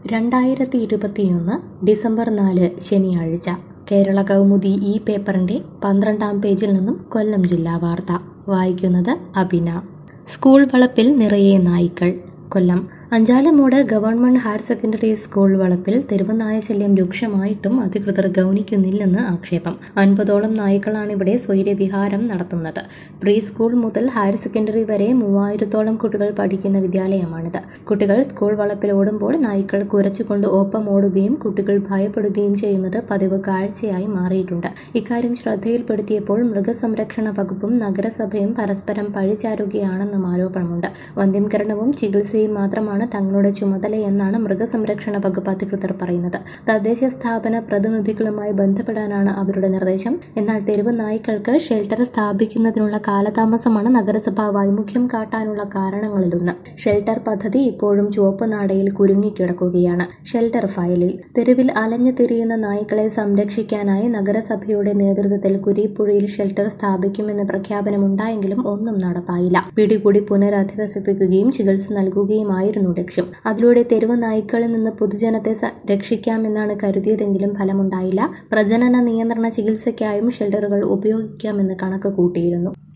രണ്ടായിരത്തി ഇരുപത്തിയൊന്ന് ഡിസംബർ നാല് ശനിയാഴ്ച കേരള കൗമുദി ഈ പേപ്പറിൻ്റെ പന്ത്രണ്ടാം പേജിൽ നിന്നും കൊല്ലം ജില്ലാ വാർത്ത വായിക്കുന്നത് അബിന സ്കൂൾ വളപ്പിൽ നിറയെ നായ്ക്കൾ Kollam Anchalummoodu government higher secondary school വളപ്പിൽ തെരുവുനായ ശല്യം രൂക്ഷമായിട്ടും അധികൃതർ ഗൗനിക്കുന്നില്ലെന്ന് ആക്ഷേപം അൻപതോളം നായ്ക്കളാണ് ഇവിടെ സ്വൈര്യവിഹാരം നടത്തുന്നത് പ്രീ സ്കൂൾ മുതൽ ഹയർ സെക്കൻഡറി വരെ മൂവായിരത്തോളം കുട്ടികൾ പഠിക്കുന്ന വിദ്യാലയമാണിത് കുട്ടികൾ സ്കൂൾ വളപ്പിൽ ഓടുമ്പോൾ നായ്ക്കൾ കുരച്ചുകൊണ്ട് ഒപ്പം ഓടുകയും കുട്ടികൾ ഭയപ്പെടുകയും ചെയ്യുന്നത് പതിവ് കാഴ്ചയായി മാറിയിട്ടുണ്ട് ഇക്കാര്യം ശ്രദ്ധയിൽപ്പെടുത്തിയപ്പോൾ മൃഗസംരക്ഷണ വകുപ്പും നഗരസഭയും പരസ്പരം പഴിചാരുകയാണെന്നും ആരോപണമുണ്ട് വന്ധ്യംകരണവും ചികിത്സയും മാത്രമാണ് തങ്ങളുടെ ചുമതലയെന്നാണ് മൃഗസംരക്ഷണ വകുപ്പ് അധികൃതർ പറയുന്നത് തദ്ദേശ സ്ഥാപന പ്രതിനിധികളുമായി ബന്ധപ്പെടാനാണ് അവരുടെ നിർദ്ദേശം എന്നാൽ തെരുവ് നായ്ക്കൾക്ക് ഷെൽട്ടർ സ്ഥാപിക്കുന്നതിനുള്ള കാലതാമസമാണ് നഗരസഭ വൈമുഖ്യം കാട്ടാനുള്ള കാരണങ്ങളിലൊന്ന് ഷെൽട്ടർ പദ്ധതി ഇപ്പോഴും ചുവപ്പ് നാടയിൽ കുരുങ്ങിക്കിടക്കുകയാണ് ഷെൽട്ടർ ഫയലിൽ തെരുവിൽ അലഞ്ഞു തിരിയുന്ന നായ്ക്കളെ സംരക്ഷിക്കാനായി നഗരസഭയുടെ നേതൃത്വത്തിൽ കുരീപ്പുഴയിൽ ഷെൽട്ടർ സ്ഥാപിക്കുമെന്ന് പ്രഖ്യാപനമുണ്ടായെങ്കിലും ഒന്നും നടപ്പായില്ല പിടികൂടി പുനരധിവസിപ്പിക്കുകയും ചികിത്സ നൽകുകയുമായിരുന്നു ലക്ഷ്യം അതിലൂടെ തെരുവ് നായ്ക്കളിൽ നിന്ന് പൊതുജനത്തെ രക്ഷിക്കാമെന്നാണ് കരുതിയതെങ്കിലും ഫലമുണ്ടായില്ല പ്രജനന നിയന്ത്രണ ചികിത്സയ്ക്കായും ഷെൽട്ടറുകൾ ഉപയോഗിക്കാമെന്ന് കണക്ക് കൂട്ടിയിരുന്നു